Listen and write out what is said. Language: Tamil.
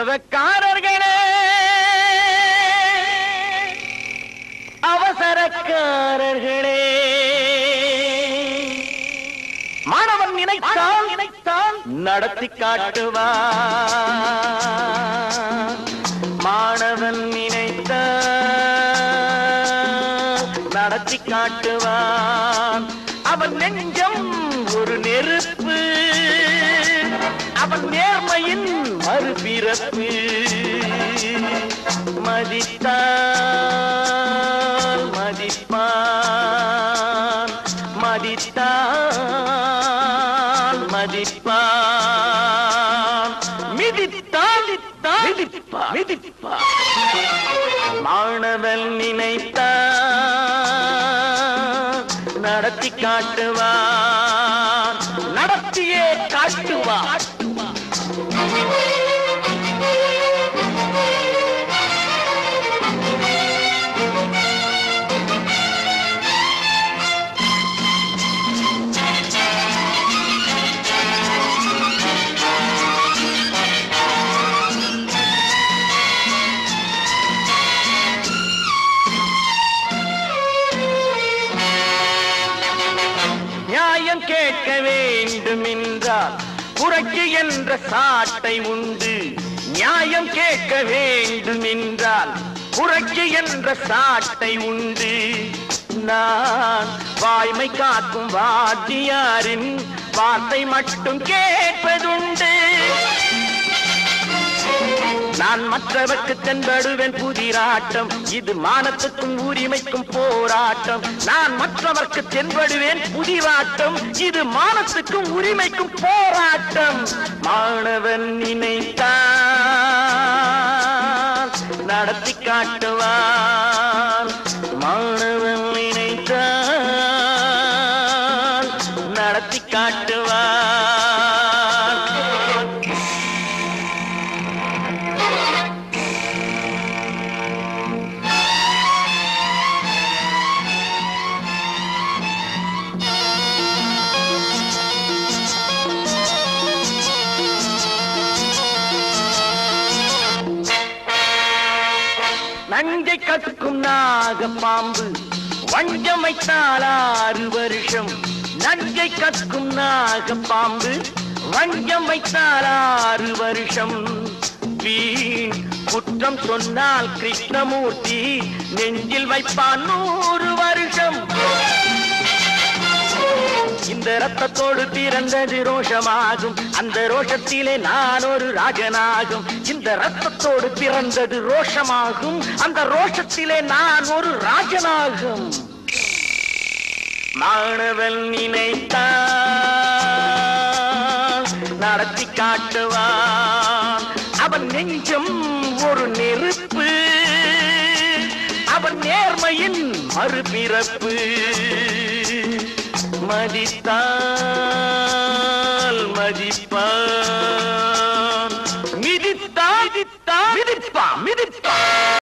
அவசரக்காரர்களே அவசரக்காரர்களே மாணவன் நினைத்தால் நினைத்தால் நடத்தி காட்டுவான் மாணவன் நினைத்தால் நடத்தி காட்டுவான் அவன் நெஞ்சம் ஒரு நெருப்பு அவன் நேர்மையின் மறுபிறப்பு மதித்தால் மதிப்பான் மதித்தால் மதிப்பான் மிதித்தால் மிதிப்பான் மிதிப்பான் மாணவன் நினைத்தான் நடத்தி காட்டுவான் நடத்தியே காட்டுவான் நியாயம் கேட்க வேண்டும் என்றால் புரட்சி என்ற சாட்டை உண்டு நியாயம் கேட்க வேண்டும் என்றால் புரட்சி என்ற சாட்டை உண்டு நான் வாய்மை காக்கும் வாத்தியாரின் வார்த்தை மட்டும் கேட்பதுண்டு நான் மற்றவர்க்கு தென்படுவேன் புதிராட்டம் இது மானத்துக்கும் உரிமைக்கும் போராட்டம் நான் மற்றவர்க்கு தென்படுவேன் புதிராட்டம் இது மானத்துக்கும் உரிமைக்கும் போராட்டம் மாணவன் நினைத்தான் நடத்தி காட்டுவான் மாணவன் நினைத்தான் நடத்தி காட்டுவான் நஞ்சை கற்கும் நாக பாம்பு வஞ்சம் வைத்தால் ஆறு வருஷம் நஞ்சை கற்கும் நாக பாம்பு வஞ்சம் வைத்தால் ஆறு வருஷம் வீண் குற்றம் சொன்னால் கிருஷ்ணமூர்த்தி நெஞ்சில் வைப்பான் நூறு வருஷம் இந்த ரத்தத்தோடு பிறந்தது ரோஷமாகும் அந்த ரோஷத்திலே நான் ஒரு ராஜனாகும் இந்த ரத்தத்தோடு பிறந்தது ரோஷமாகும் அந்த ரோஷத்திலே நான் ஒரு ராஜனாகும் மாணவன் நினைத்தான் நடத்தி காட்டுவான் அவன் நெஞ்சம் ஒரு நெருப்பு அவன் நேர்மையின் மறுபிறப்பு மதித்தால் மதிப்பான் மிதித்தான் மிதித்தான் மிதிப்பான் மிதிப்பான்